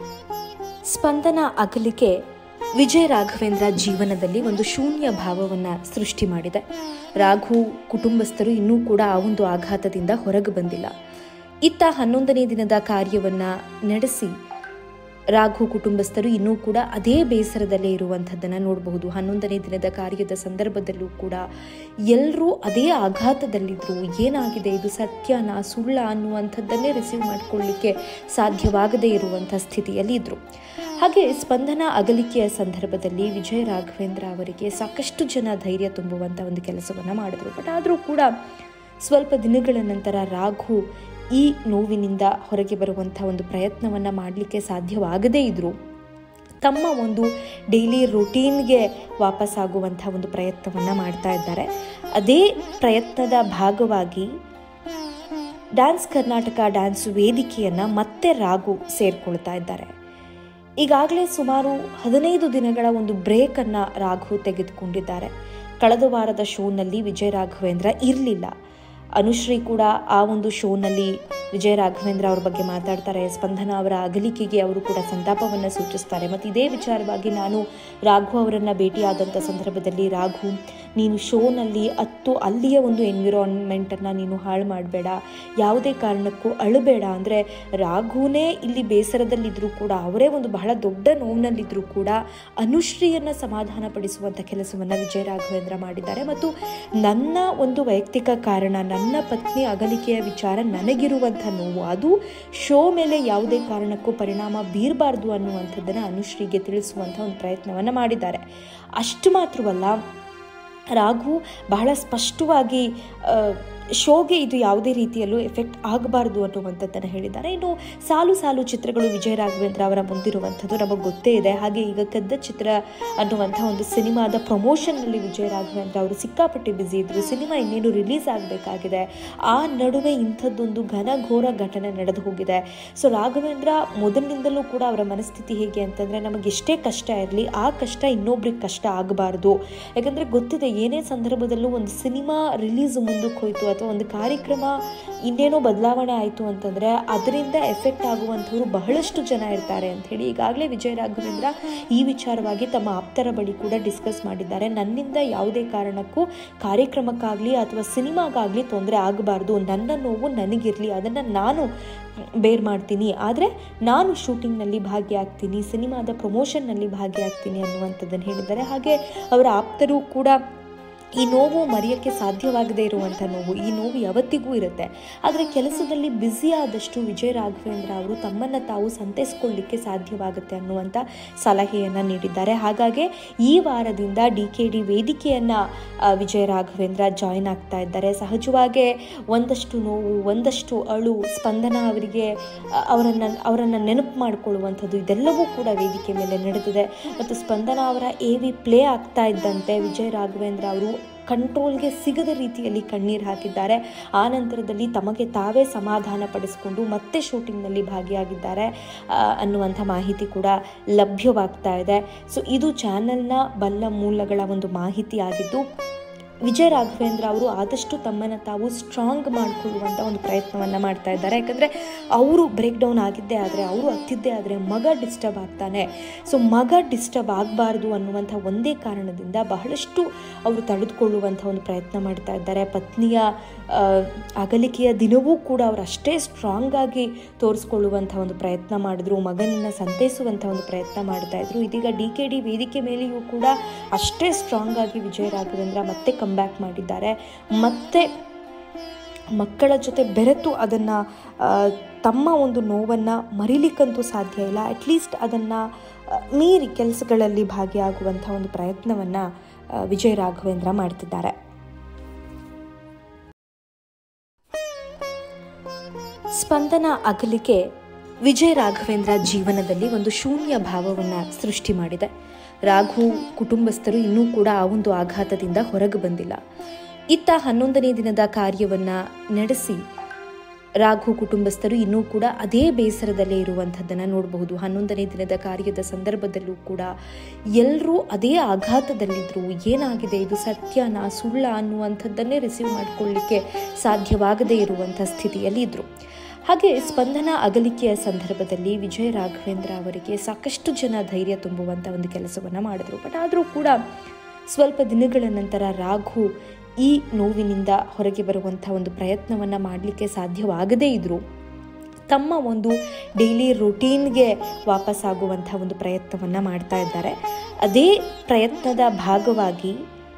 ಸ್ಪಂದನ ಅಗಲಿಕೆ ವಿಜಯ ರಾಘವೇಂದ್ರ ಜೀವನದಲ್ಲಿ ಒಂದು ಶೂನ್ಯ ಭಾವವನ್ನು ಸೃಷ್ಟಿ ಮಾಡಿದೆ ರಾಘು ಕುಟುಂಬಸ್ಥರು ಇನ್ನೂ ಕೂಡ ಆ ಒಂದು ಆಘಾತದಿಂದ ಹೊರಗೆ ಬಂದಿಲ್ಲ ಇತ್ತ ಹನ್ನೊಂದನೇ ದಿನದ ಕಾರ್ಯವನ್ನ ನಡೆಸಿ ರಾಘು ಕುಟುಂಬಸ್ಥರು ಇನ್ನೂ ಕೂಡ ಅದೇ ಬೇಸರದಲ್ಲೇ ಇರುವಂಥದ್ದನ್ನು ನೋಡಬಹುದು ಹನ್ನೊಂದನೇ ದಿನದ ಕಾರ್ಯದ ಸಂದರ್ಭದಲ್ಲೂ ಕೂಡ ಎಲ್ಲರೂ ಅದೇ ಆಘಾತದಲ್ಲಿದ್ದರು ಏನಾಗಿದೆ ಇದು ಸತ್ಯನಾ ಸುಳ್ಳ ಅನ್ನುವಂಥದ್ದನ್ನೇ ರಿಸೀವ್ ಮಾಡಿಕೊಳ್ಳಿಕ್ಕೆ ಸಾಧ್ಯವಾಗದೇ ಇರುವಂಥ ಸ್ಥಿತಿಯಲ್ಲಿ ಇದ್ದರು ಹಾಗೆ ಸ್ಪಂದನ ಅಗಲಿಕೆಯ ಸಂದರ್ಭದಲ್ಲಿ ವಿಜಯ ರಾಘವೇಂದ್ರ ಅವರಿಗೆ ಸಾಕಷ್ಟು ಜನ ಧೈರ್ಯ ತುಂಬುವಂಥ ಒಂದು ಕೆಲಸವನ್ನು ಮಾಡಿದ್ರು ಬಟ್ ಆದರೂ ಕೂಡ ಸ್ವಲ್ಪ ದಿನಗಳ ನಂತರ ರಾಘು ಈ ನೋವಿನಿಂದ ಹೊರಗೆ ಬರುವಂಥ ಒಂದು ಪ್ರಯತ್ನವನ್ನು ಮಾಡಲಿಕ್ಕೆ ಸಾಧ್ಯವಾಗದೇ ಇದ್ದರು ತಮ್ಮ ಒಂದು ಡೈಲಿ ರುಟೀನ್ಗೆ ವಾಪಸ್ಸಾಗುವಂಥ ಒಂದು ಪ್ರಯತ್ನವನ್ನು ಮಾಡ್ತಾ ಇದ್ದಾರೆ ಅದೇ ಪ್ರಯತ್ನದ ಭಾಗವಾಗಿ ಡ್ಯಾನ್ಸ್ ಕರ್ನಾಟಕ ಡ್ಯಾನ್ಸ್ ವೇದಿಕೆಯನ್ನು ಮತ್ತೆ ರಾಘು ಸೇರಿಕೊಳ್ತಾ ಇದ್ದಾರೆ ಈಗಾಗಲೇ ಸುಮಾರು ಹದಿನೈದು ದಿನಗಳ ಒಂದು ಬ್ರೇಕನ್ನು ರಾಘು ತೆಗೆದುಕೊಂಡಿದ್ದಾರೆ ಕಳೆದ ವಾರದ ಶೋನಲ್ಲಿ ವಿಜಯ ರಾಘವೇಂದ್ರ ಇರಲಿಲ್ಲ ಅನುಶ್ರೀ ಕೂಡ ಆ ಒಂದು ಶೋನಲ್ಲಿ ವಿಜಯ ರಾಘವೇಂದ್ರ ಅವ್ರ ಬಗ್ಗೆ ಮಾತಾಡ್ತಾರೆ ಸ್ಪಂದನ ಅವರ ಅಗಲಿಕೆಗೆ ಅವರು ಕೂಡ ಸಂತಾಪವನ್ನು ಸೂಚಿಸ್ತಾರೆ ಮತ್ತು ಇದೇ ವಿಚಾರವಾಗಿ ನಾನು ರಾಘು ಅವರನ್ನು ಭೇಟಿಯಾದಂಥ ಸಂದರ್ಭದಲ್ಲಿ ರಾಘು ನೀನು ಶೋನಲ್ಲಿ ಹತ್ತು ಅಲ್ಲಿಯ ಒಂದು ಎನ್ವಿರಾನ್ಮೆಂಟನ್ನು ನೀನು ಹಾಳು ಮಾಡಬೇಡ ಯಾವುದೇ ಕಾರಣಕ್ಕೂ ಅಳಬೇಡ ಅಂದರೆ ರಾಘುನೇ ಇಲ್ಲಿ ಬೇಸರದಲ್ಲಿದ್ದರೂ ಕೂಡ ಅವರೇ ಒಂದು ಬಹಳ ದೊಡ್ಡ ನೋವಿನಲ್ಲಿದ್ದರೂ ಕೂಡ ಅನುಶ್ರೀಯನ್ನು ಸಮಾಧಾನ ಪಡಿಸುವಂಥ ಕೆಲಸವನ್ನು ವಿಜಯ ರಾಘವೇಂದ್ರ ಮಾಡಿದ್ದಾರೆ ಮತ್ತು ನನ್ನ ಒಂದು ವೈಯಕ್ತಿಕ ಕಾರಣ ನನ್ನ ಪತ್ನಿ ಅಗಲಿಕೆಯ ವಿಚಾರ ನನಗಿರುವಂಥ ನೋವು ಅದು ಶೋ ಮೇಲೆ ಯಾವುದೇ ಕಾರಣಕ್ಕೂ ಪರಿಣಾಮ ಬೀರಬಾರ್ದು ಅನ್ನುವಂಥದ್ದನ್ನು ಅನುಶ್ರೀಗೆ ತಿಳಿಸುವಂಥ ಒಂದು ಪ್ರಯತ್ನವನ್ನು ಮಾಡಿದ್ದಾರೆ ಅಷ್ಟು ಮಾತ್ರವಲ್ಲ ರಾಘು ಬಹಳ ಸ್ಪಷ್ಟವಾಗಿ ಆ, ಶೋಗೆ ಇದು ಯಾವುದೇ ರೀತಿಯಲ್ಲೂ ಎಫೆಕ್ಟ್ ಆಗಬಾರ್ದು ಅನ್ನುವಂಥದ್ದನ್ನು ಹೇಳಿದ್ದಾರೆ ಇನ್ನು ಸಾಲು ಸಾಲು ಚಿತ್ರಗಳು ವಿಜಯ ರಾಘವೇಂದ್ರ ಅವರ ಮುಂದಿರುವಂಥದ್ದು ನಮಗೆ ಗೊತ್ತೇ ಇದೆ ಹಾಗೆ ಈಗ ಕದ್ದ ಚಿತ್ರ ಅನ್ನುವಂಥ ಒಂದು ಸಿನಿಮಾದ ಪ್ರಮೋಷನ್ನಲ್ಲಿ ವಿಜಯ ರಾಘವೇಂದ್ರ ಅವರು ಸಿಕ್ಕಾಪಟ್ಟೆ ಬ್ಯುಸಿ ಇದ್ದರು ಸಿನಿಮಾ ಇನ್ನೇನು ರಿಲೀಸ್ ಆಗಬೇಕಾಗಿದೆ ಆ ನಡುವೆ ಇಂಥದ್ದೊಂದು ಘನಘೋರ ಘಟನೆ ನಡೆದು ಹೋಗಿದೆ ಸೊ ರಾಘವೇಂದ್ರ ಮೊದಲಿನಿಂದಲೂ ಕೂಡ ಅವರ ಮನಸ್ಥಿತಿ ಹೇಗೆ ಅಂತಂದರೆ ನಮಗೆ ಎಷ್ಟೇ ಕಷ್ಟ ಇರಲಿ ಆ ಕಷ್ಟ ಇನ್ನೊಬ್ರಿಗೆ ಕಷ್ಟ ಆಗಬಾರ್ದು ಯಾಕಂದರೆ ಗೊತ್ತಿದೆ ಏನೇ ಸಂದರ್ಭದಲ್ಲೂ ಒಂದು ಸಿನಿಮಾ ರಿಲೀಸ್ ಮುಂದಕ್ಕೆ ಹೋಯಿತು ಅಥವಾ ಒಂದು ಕಾರ್ಯಕ್ರಮ ಇನ್ನೇನೋ ಬದಲಾವಣೆ ಆಯಿತು ಅಂತಂದರೆ ಅದರಿಂದ ಎಫೆಕ್ಟ್ ಆಗುವಂಥವ್ರು ಬಹಳಷ್ಟು ಜನ ಇರ್ತಾರೆ ಅಂಥೇಳಿ ಈಗಾಗಲೇ ವಿಜಯ ರಾಘವೇಂದ್ರ ಈ ವಿಚಾರವಾಗಿ ತಮ್ಮ ಆಪ್ತರ ಬಳಿ ಕೂಡ ಡಿಸ್ಕಸ್ ಮಾಡಿದ್ದಾರೆ ನನ್ನಿಂದ ಯಾವುದೇ ಕಾರಣಕ್ಕೂ ಕಾರ್ಯಕ್ರಮಕ್ಕಾಗಲಿ ಅಥವಾ ಸಿನಿಮಾಗಾಗಲಿ ತೊಂದರೆ ಆಗಬಾರ್ದು ನನ್ನ ನೋವು ನನಗಿರಲಿ ಅದನ್ನು ನಾನು ಬೇರ್ ಮಾಡ್ತೀನಿ ಆದರೆ ನಾನು ಶೂಟಿಂಗ್ನಲ್ಲಿ ಭಾಗಿಯಾಗ್ತೀನಿ ಸಿನಿಮಾದ ಪ್ರಮೋಷನ್ನಲ್ಲಿ ಭಾಗಿಯಾಗ್ತೀನಿ ಅನ್ನುವಂಥದ್ದನ್ನು ಹೇಳಿದ್ದಾರೆ ಹಾಗೆ ಅವರ ಆಪ್ತರು ಕೂಡ ಈ ನೋವು ಮರೆಯೋಕ್ಕೆ ಸಾಧ್ಯವಾಗದೇ ಇರುವಂಥ ನೋವು ಈ ನೋವು ಯಾವತ್ತಿಗೂ ಇರುತ್ತೆ ಆದರೆ ಕೆಲಸದಲ್ಲಿ ಬ್ಯುಸಿ ಆದಷ್ಟು ವಿಜಯ ರಾಘವೇಂದ್ರ ಅವರು ತಮ್ಮನ್ನು ತಾವು ಸಂತೈಸ್ಕೊಳ್ಳಿಕ್ಕೆ ಸಾಧ್ಯವಾಗುತ್ತೆ ಅನ್ನುವಂಥ ಸಲಹೆಯನ್ನು ನೀಡಿದ್ದಾರೆ ಹಾಗಾಗಿ ಈ ವಾರದಿಂದ ಡಿ ಕೆ ಡಿ ವೇದಿಕೆಯನ್ನು ವಿಜಯ ರಾಘವೇಂದ್ರ ಜಾಯಿನ್ ಆಗ್ತಾ ಇದ್ದಾರೆ ಸಹಜವಾಗಿ ಒಂದಷ್ಟು ನೋವು ಒಂದಷ್ಟು ಅಳು ಸ್ಪಂದನ ಅವರಿಗೆ ಅವರನ್ನು ಅವರನ್ನು ನೆನಪು ಮಾಡಿಕೊಳ್ಳುವಂಥದ್ದು ಇದೆಲ್ಲವೂ ಕೂಡ ವೇದಿಕೆ ಮೇಲೆ ನಡೆದಿದೆ ಮತ್ತು ಸ್ಪಂದನ ಅವರ ಎ ವಿ ಪ್ಲೇ ಆಗ್ತಾ ಇದ್ದಂತೆ ವಿಜಯ ರಾಘವೇಂದ್ರ ಅವರು ಕಂಟ್ರೋಲ್ಗೆ ಸಿಗದ ರೀತಿಯಲ್ಲಿ ಕಣ್ಣೀರು ಹಾಕಿದ್ದಾರೆ ಆ ನಂತರದಲ್ಲಿ ತಮಗೆ ತಾವೇ ಸಮಾಧಾನ ಪಡಿಸಿಕೊಂಡು ಮತ್ತೆ ಶೂಟಿಂಗ್ನಲ್ಲಿ ಭಾಗಿಯಾಗಿದ್ದಾರೆ ಆ, ಅನ್ನುವಂಥ ಮಾಹಿತಿ ಕೂಡ ಲಭ್ಯವಾಗ್ತಾ ಇದೆ ಸೊ ಇದು ಚಾನೆಲ್ನ ಬಲ್ಲ ಮೂಲಗಳ ಒಂದು ಮಾಹಿತಿ ಆಗಿದ್ದು ವಿಜಯ ರಾಘವೇಂದ್ರ ಅವರು ಆದಷ್ಟು ತಮ್ಮನ್ನು ತಾವು ಸ್ಟ್ರಾಂಗ್ ಮಾಡಿಕೊಳ್ಳುವಂಥ ಒಂದು ಪ್ರಯತ್ನವನ್ನು ಮಾಡ್ತಾ ಇದ್ದಾರೆ ಯಾಕಂದರೆ ಅವರು ಬ್ರೇಕ್ ಡೌನ್ ಆಗಿದ್ದೇ ಆದರೆ ಅವರು ಹತ್ತಿದ್ದೇ ಆದರೆ ಮಗ ಡಿಸ್ಟರ್ಬ್ ಆಗ್ತಾನೆ ಸೊ ಮಗ ಡಿಸ್ಟರ್ಬ್ ಆಗಬಾರ್ದು ಅನ್ನುವಂಥ ಒಂದೇ ಕಾರಣದಿಂದ ಬಹಳಷ್ಟು ಅವರು ತಡೆದುಕೊಳ್ಳುವಂಥ ಒಂದು ಪ್ರಯತ್ನ ಮಾಡ್ತಾ ಇದ್ದಾರೆ ಪತ್ನಿಯ ಆ, ಅಗಲಿಕೆಯ ದಿನವೂ ಕೂಡ ಅವರು ಅಷ್ಟೇ ಸ್ಟ್ರಾಂಗ್ ಆಗಿ ತೋರಿಸ್ಕೊಳ್ಳುವಂಥ ಒಂದು ಪ್ರಯತ್ನ ಮಾಡಿದ್ರು ಮಗನನ್ನು ಸಂತೈಸುವಂಥ ಒಂದು ಪ್ರಯತ್ನ ಮಾಡ್ತಾ ಇದ್ರು ಇದೀಗ ಡಿ ಕೆ ಡಿ ವೇದಿಕೆ ಮೇಲೆಯೂ ಕೂಡ ಅಷ್ಟೇ ಸ್ಟ್ರಾಂಗ್ ಆಗಿ ವಿಜಯ ರಾಘವೇಂದ್ರ ಮತ್ತೆ ಕಮ್ಬ್ಯಾಕ್ ಮಾಡಿದ್ದಾರೆ ಮತ್ತೆ ಮಕ್ಕಳ ಜೊತೆ ಬೆರೆತು ಅದನ್ನು ತಮ್ಮ ಒಂದು ನೋವನ್ನು ಮರಿಲಿಕ್ಕಂತೂ ಸಾಧ್ಯ ಇಲ್ಲ ಅಟ್ಲೀಸ್ಟ್ ಅದನ್ನು ಮೀರಿ ಕೆಲಸಗಳಲ್ಲಿ ಭಾಗಿಯಾಗುವಂಥ ಒಂದು ಪ್ರಯತ್ನವನ್ನು ವಿಜಯ ರಾಘವೇಂದ್ರ ಮಾಡ್ತಿದ್ದಾರೆ ಸ್ಪಂದನ ಅಗಲಿಕೆ ವಿಜಯ ರಾಘವೇಂದ್ರ ಜೀವನದಲ್ಲಿ ಒಂದು ಶೂನ್ಯ ಭಾವವನ್ನು ಸೃಷ್ಟಿ ಮಾಡಿದೆ ರಾಘು ಕುಟುಂಬಸ್ಥರು ಇನ್ನೂ ಕೂಡ ಆ ಒಂದು ಆಘಾತದಿಂದ ಹೊರಗೆ ಬಂದಿಲ್ಲ ಇತ್ತ ಹನ್ನೊಂದನೇ ದಿನದ ಕಾರ್ಯವನ್ನ ನಡೆಸಿ ರಾಘು ಕುಟುಂಬಸ್ಥರು ಇನ್ನೂ ಕೂಡ ಅದೇ ಬೇಸರದಲ್ಲೇ ಇರುವಂಥದ್ದನ್ನು ನೋಡಬಹುದು ಹನ್ನೊಂದನೇ ದಿನದ ಕಾರ್ಯದ ಸಂದರ್ಭದಲ್ಲೂ ಕೂಡ ಎಲ್ಲರೂ ಅದೇ ಆಘಾತದಲ್ಲಿದ್ದರು ಏನಾಗಿದೆ ಇದು ಸತ್ಯನಾ ಸುಳ್ಳ ಅನ್ನುವಂಥದ್ದನ್ನೇ ರಿಸೀವ್ ಮಾಡಿಕೊಳ್ಳಿಕ್ಕೆ ಸಾಧ್ಯವಾಗದೇ ಇರುವಂಥ ಸ್ಥಿತಿಯಲ್ಲಿ ಇದ್ದರು ಹಾಗೆ ಸ್ಪಂದನ ಅಗಲಿಕೆಯ ಸಂದರ್ಭದಲ್ಲಿ ವಿಜಯ ರಾಘವೇಂದ್ರ ಅವರಿಗೆ ಸಾಕಷ್ಟು ಜನ ಧೈರ್ಯ ತುಂಬುವಂಥ ಒಂದು ಕೆಲಸವನ್ನು ಮಾಡಿದ್ರು ಬಟ್ ಆದರೂ ಕೂಡ ಸ್ವಲ್ಪ ದಿನಗಳ ನಂತರ ರಾಘು ಈ ನೋವಿನಿಂದ ಹೊರಗೆ ಬರುವಂಥ ಒಂದು ಪ್ರಯತ್ನವನ್ನು ಮಾಡಲಿಕ್ಕೆ ಸಾಧ್ಯವಾಗದೇ ಇದ್ದರು ತಮ್ಮ ಒಂದು ಡೈಲಿ ರುಟೀನ್ಗೆ ವಾಪಸ್ಸಾಗುವಂಥ ಒಂದು ಪ್ರಯತ್ನವನ್ನು ಮಾಡ್ತಾ ಇದ್ದಾರೆ ಅದೇ ಪ್ರಯತ್ನದ ಭಾಗವಾಗಿ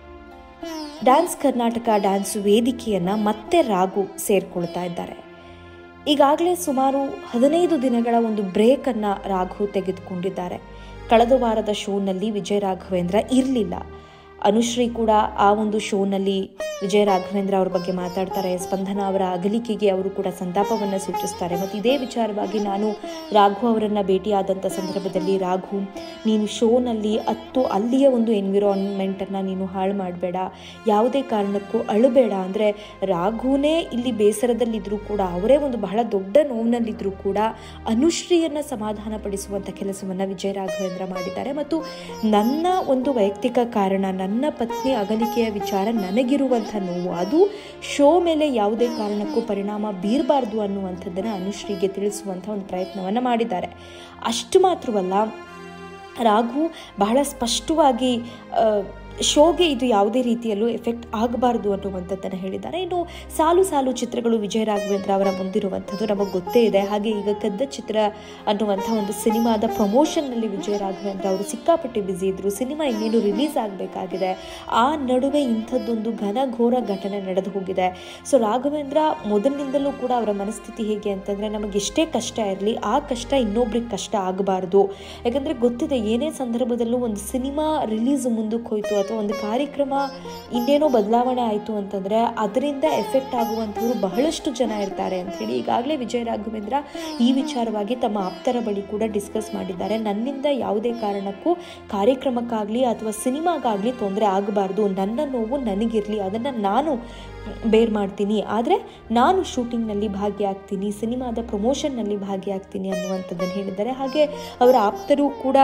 ಡ್ಯಾನ್ಸ್ ಕರ್ನಾಟಕ ಡ್ಯಾನ್ಸ್ ವೇದಿಕೆಯನ್ನು ಮತ್ತೆ ರಾಘು ಸೇರಿಕೊಳ್ತಾ ಇದ್ದಾರೆ ಈಗಾಗಲೇ ಸುಮಾರು ಹದಿನೈದು ದಿನಗಳ ಒಂದು ಬ್ರೇಕನ್ನು ರಾಘು ತೆಗೆದುಕೊಂಡಿದ್ದಾರೆ ಕಳೆದ ವಾರದ ಶೋನಲ್ಲಿ ವಿಜಯ ರಾಘವೇಂದ್ರ ಇರಲಿಲ್ಲ ಅನುಶ್ರೀ ಕೂಡ ಆ ಒಂದು ಶೋನಲ್ಲಿ ವಿಜಯ ರಾಘವೇಂದ್ರ ಅವ್ರ ಬಗ್ಗೆ ಮಾತಾಡ್ತಾರೆ ಸ್ಪಂದನ ಅವರ ಅಗಲಿಕೆಗೆ ಅವರು ಕೂಡ ಸಂತಾಪವನ್ನು ಸೂಚಿಸ್ತಾರೆ ಮತ್ತು ಇದೇ ವಿಚಾರವಾಗಿ ನಾನು ರಾಘು ಅವರನ್ನು ಭೇಟಿಯಾದಂಥ ಸಂದರ್ಭದಲ್ಲಿ ರಾಘು ನೀನು ಶೋನಲ್ಲಿ ಹತ್ತು ಅಲ್ಲಿಯ ಒಂದು ಎನ್ವಿರಾನ್ಮೆಂಟನ್ನು ನೀನು ಹಾಳು ಮಾಡಬೇಡ ಯಾವುದೇ ಕಾರಣಕ್ಕೂ ಅಳಬೇಡ ಅಂದರೆ ರಾಘುನೇ ಇಲ್ಲಿ ಬೇಸರದಲ್ಲಿದ್ದರೂ ಕೂಡ ಅವರೇ ಒಂದು ಬಹಳ ದೊಡ್ಡ ನೋವಿನಲ್ಲಿದ್ದರೂ ಕೂಡ ಅನುಶ್ರೀಯನ್ನು ಸಮಾಧಾನಪಡಿಸುವಂಥ ಕೆಲಸವನ್ನು ವಿಜಯ ರಾಘವೇಂದ್ರ ಮಾಡಿದ್ದಾರೆ ಮತ್ತು ನನ್ನ ಒಂದು ವೈಯಕ್ತಿಕ ಕಾರಣ ನನ್ನ ಪತ್ನಿ ಅಗಲಿಕೆಯ ವಿಚಾರ ನನಗಿರುವಂಥ ನೋವು ಅದು ಶೋ ಮೇಲೆ ಯಾವುದೇ ಕಾರಣಕ್ಕೂ ಪರಿಣಾಮ ಬೀರಬಾರ್ದು ಅನ್ನುವಂಥದ್ದನ್ನು ಅನುಶ್ರೀಗೆ ತಿಳಿಸುವಂಥ ಒಂದು ಪ್ರಯತ್ನವನ್ನು ಮಾಡಿದ್ದಾರೆ ಅಷ್ಟು ಮಾತ್ರವಲ್ಲ ರಾಘು ಬಹಳ ಸ್ಪಷ್ಟವಾಗಿ ಆ, ಶೋಗೆ ಇದು ಯಾವುದೇ ರೀತಿಯಲ್ಲೂ ಎಫೆಕ್ಟ್ ಆಗಬಾರ್ದು ಅನ್ನುವಂಥದ್ದನ್ನು ಹೇಳಿದ್ದಾರೆ ಇನ್ನು ಸಾಲು ಸಾಲು ಚಿತ್ರಗಳು ವಿಜಯ ರಾಘವೇಂದ್ರ ಅವರ ಮುಂದಿರುವಂಥದ್ದು ನಮಗೆ ಗೊತ್ತೇ ಇದೆ ಹಾಗೆ ಈಗ ಕದ್ದ ಚಿತ್ರ ಅನ್ನುವಂಥ ಒಂದು ಸಿನಿಮಾದ ಪ್ರಮೋಷನ್ನಲ್ಲಿ ವಿಜಯ ರಾಘವೇಂದ್ರ ಅವರು ಸಿಕ್ಕಾಪಟ್ಟೆ ಬ್ಯುಸಿ ಇದ್ದರು ಸಿನಿಮಾ ಇನ್ನೇನು ರಿಲೀಸ್ ಆಗಬೇಕಾಗಿದೆ ಆ ನಡುವೆ ಇಂಥದ್ದೊಂದು ಘನಘೋರ ಘಟನೆ ನಡೆದು ಹೋಗಿದೆ ಸೊ ರಾಘವೇಂದ್ರ ಮೊದಲಿನಿಂದಲೂ ಕೂಡ ಅವರ ಮನಸ್ಥಿತಿ ಹೇಗೆ ಅಂತಂದರೆ ನಮಗೆ ಎಷ್ಟೇ ಕಷ್ಟ ಇರಲಿ ಆ ಕಷ್ಟ ಇನ್ನೊಬ್ರಿಗೆ ಕಷ್ಟ ಆಗಬಾರ್ದು ಯಾಕಂದರೆ ಗೊತ್ತಿದೆ ಏನೇ ಸಂದರ್ಭದಲ್ಲೂ ಒಂದು ಸಿನಿಮಾ ರಿಲೀಸ್ ಮುಂದಕ್ಕೆ ಹೋಯಿತು ಅಥವಾ ಒಂದು ಕಾರ್ಯಕ್ರಮ ಇನ್ನೇನೋ ಬದಲಾವಣೆ ಆಯಿತು ಅಂತಂದರೆ ಅದರಿಂದ ಎಫೆಕ್ಟ್ ಆಗುವಂಥವ್ರು ಬಹಳಷ್ಟು ಜನ ಇರ್ತಾರೆ ಅಂಥೇಳಿ ಈಗಾಗಲೇ ವಿಜಯ ರಾಘವೇಂದ್ರ ಈ ವಿಚಾರವಾಗಿ ತಮ್ಮ ಆಪ್ತರ ಬಳಿ ಕೂಡ ಡಿಸ್ಕಸ್ ಮಾಡಿದ್ದಾರೆ ನನ್ನಿಂದ ಯಾವುದೇ ಕಾರಣಕ್ಕೂ ಕಾರ್ಯಕ್ರಮಕ್ಕಾಗಲಿ ಅಥವಾ ಸಿನಿಮಾಗಾಗಲಿ ತೊಂದರೆ ಆಗಬಾರ್ದು ನನ್ನ ನೋವು ನನಗಿರಲಿ ಅದನ್ನು ನಾನು ಬೇರ್ ಮಾಡ್ತೀನಿ ಆದರೆ ನಾನು ಶೂಟಿಂಗ್ನಲ್ಲಿ ಭಾಗಿಯಾಗ್ತೀನಿ ಸಿನಿಮಾದ ಪ್ರಮೋಷನ್ನಲ್ಲಿ ಭಾಗಿಯಾಗ್ತೀನಿ ಅನ್ನುವಂಥದ್ದನ್ನು ಹೇಳಿದ್ದಾರೆ ಹಾಗೆ ಅವರ ಆಪ್ತರು ಕೂಡ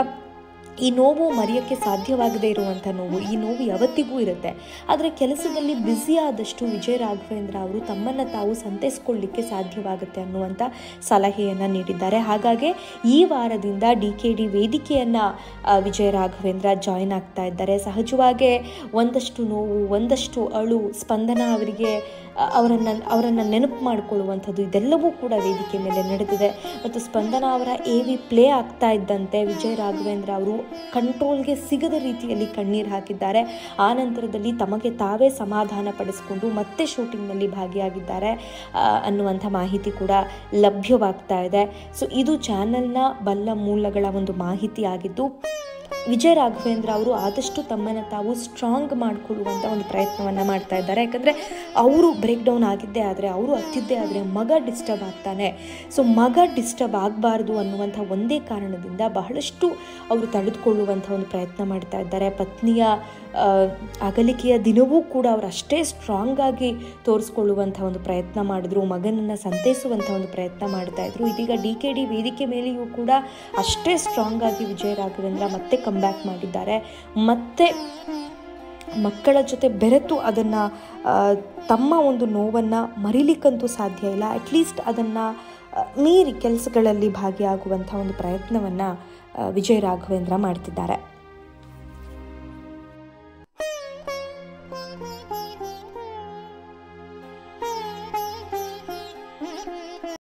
ಈ ನೋವು ಮರೆಯೋಕ್ಕೆ ಸಾಧ್ಯವಾಗದೇ ಇರುವಂಥ ನೋವು ಈ ನೋವು ಯಾವತ್ತಿಗೂ ಇರುತ್ತೆ ಆದರೆ ಕೆಲಸದಲ್ಲಿ ಬ್ಯುಸಿ ಆದಷ್ಟು ವಿಜಯ ರಾಘವೇಂದ್ರ ಅವರು ತಮ್ಮನ್ನು ತಾವು ಸಂತೈಸ್ಕೊಳ್ಳಿಕ್ಕೆ ಸಾಧ್ಯವಾಗುತ್ತೆ ಅನ್ನುವಂಥ ಸಲಹೆಯನ್ನು ನೀಡಿದ್ದಾರೆ ಹಾಗಾಗಿ ಈ ವಾರದಿಂದ ಡಿ ಕೆ ಡಿ ವೇದಿಕೆಯನ್ನು ವಿಜಯ ರಾಘವೇಂದ್ರ ಜಾಯಿನ್ ಆಗ್ತಾ ಇದ್ದಾರೆ ಸಹಜವಾಗೇ ಒಂದಷ್ಟು ನೋವು ಒಂದಷ್ಟು ಅಳು ಸ್ಪಂದನ ಅವರಿಗೆ ಅವರನ್ನು ಅವರನ್ನು ನೆನಪು ಮಾಡಿಕೊಳ್ಳುವಂಥದ್ದು ಇದೆಲ್ಲವೂ ಕೂಡ ವೇದಿಕೆ ಮೇಲೆ ನಡೆದಿದೆ ಮತ್ತು ಸ್ಪಂದನ ಅವರ ಎ ವಿ ಪ್ಲೇ ಆಗ್ತಾ ಇದ್ದಂತೆ ವಿಜಯ ರಾಘವೇಂದ್ರ ಅವರು ಕಂಟ್ರೋಲ್ಗೆ ಸಿಗದ ರೀತಿಯಲ್ಲಿ ಕಣ್ಣೀರು ಹಾಕಿದ್ದಾರೆ ಆ ನಂತರದಲ್ಲಿ ತಮಗೆ ತಾವೇ ಸಮಾಧಾನ ಪಡಿಸಿಕೊಂಡು ಮತ್ತೆ ಶೂಟಿಂಗ್ನಲ್ಲಿ ಭಾಗಿಯಾಗಿದ್ದಾರೆ ಆ, ಅನ್ನುವಂಥ ಮಾಹಿತಿ ಕೂಡ ಲಭ್ಯವಾಗ್ತಾ ಇದೆ ಸೊ ಇದು ಚಾನೆಲ್ನ ಬಲ್ಲ ಮೂಲಗಳ ಒಂದು ಮಾಹಿತಿ ಆಗಿದ್ದು ವಿಜಯ ರಾಘವೇಂದ್ರ ಅವರು ಆದಷ್ಟು ತಮ್ಮನ್ನು ತಾವು ಸ್ಟ್ರಾಂಗ್ ಮಾಡಿಕೊಳ್ಳುವಂಥ ಒಂದು ಪ್ರಯತ್ನವನ್ನು ಮಾಡ್ತಾ ಇದ್ದಾರೆ ಯಾಕಂದರೆ ಅವರು ಬ್ರೇಕ್ ಡೌನ್ ಆಗಿದ್ದೇ ಆದರೆ ಅವರು ಹತ್ತಿದ್ದೇ ಆದರೆ ಮಗ ಡಿಸ್ಟರ್ಬ್ ಆಗ್ತಾನೆ ಸೊ ಮಗ ಡಿಸ್ಟರ್ಬ್ ಆಗಬಾರ್ದು ಅನ್ನುವಂಥ ಒಂದೇ ಕಾರಣದಿಂದ ಬಹಳಷ್ಟು ಅವರು ತಡೆದುಕೊಳ್ಳುವಂಥ ಒಂದು ಪ್ರಯತ್ನ ಮಾಡ್ತಾ ಇದ್ದಾರೆ ಪತ್ನಿಯ ಆ, ಅಗಲಿಕೆಯ ದಿನವೂ ಕೂಡ ಅವರು ಅಷ್ಟೇ ಸ್ಟ್ರಾಂಗ್ ಆಗಿ ತೋರಿಸ್ಕೊಳ್ಳುವಂಥ ಒಂದು ಪ್ರಯತ್ನ ಮಾಡಿದ್ರು ಮಗನನ್ನು ಸಂತೈಸುವಂಥ ಒಂದು ಪ್ರಯತ್ನ ಮಾಡ್ತಾ ಇದ್ರು ಇದೀಗ ಡಿ ಕೆ ಡಿ ವೇದಿಕೆ ಮೇಲೆಯೂ ಕೂಡ ಅಷ್ಟೇ ಸ್ಟ್ರಾಂಗ್ ಆಗಿ ವಿಜಯ ರಾಘವೇಂದ್ರ ಮತ್ತೆ ಕಮ್ಬ್ಯಾಕ್ ಮಾಡಿದ್ದಾರೆ ಮತ್ತೆ ಮಕ್ಕಳ ಜೊತೆ ಬೆರೆತು ಅದನ್ನು ತಮ್ಮ ಒಂದು ನೋವನ್ನು ಮರಿಲಿಕ್ಕಂತೂ ಸಾಧ್ಯ ಇಲ್ಲ ಅಟ್ಲೀಸ್ಟ್ ಅದನ್ನು ಮೀರಿ ಕೆಲಸಗಳಲ್ಲಿ ಭಾಗಿಯಾಗುವಂಥ ಒಂದು ಪ್ರಯತ್ನವನ್ನು ವಿಜಯ ರಾಘವೇಂದ್ರ ಮಾಡ್ತಿದ್ದಾರೆ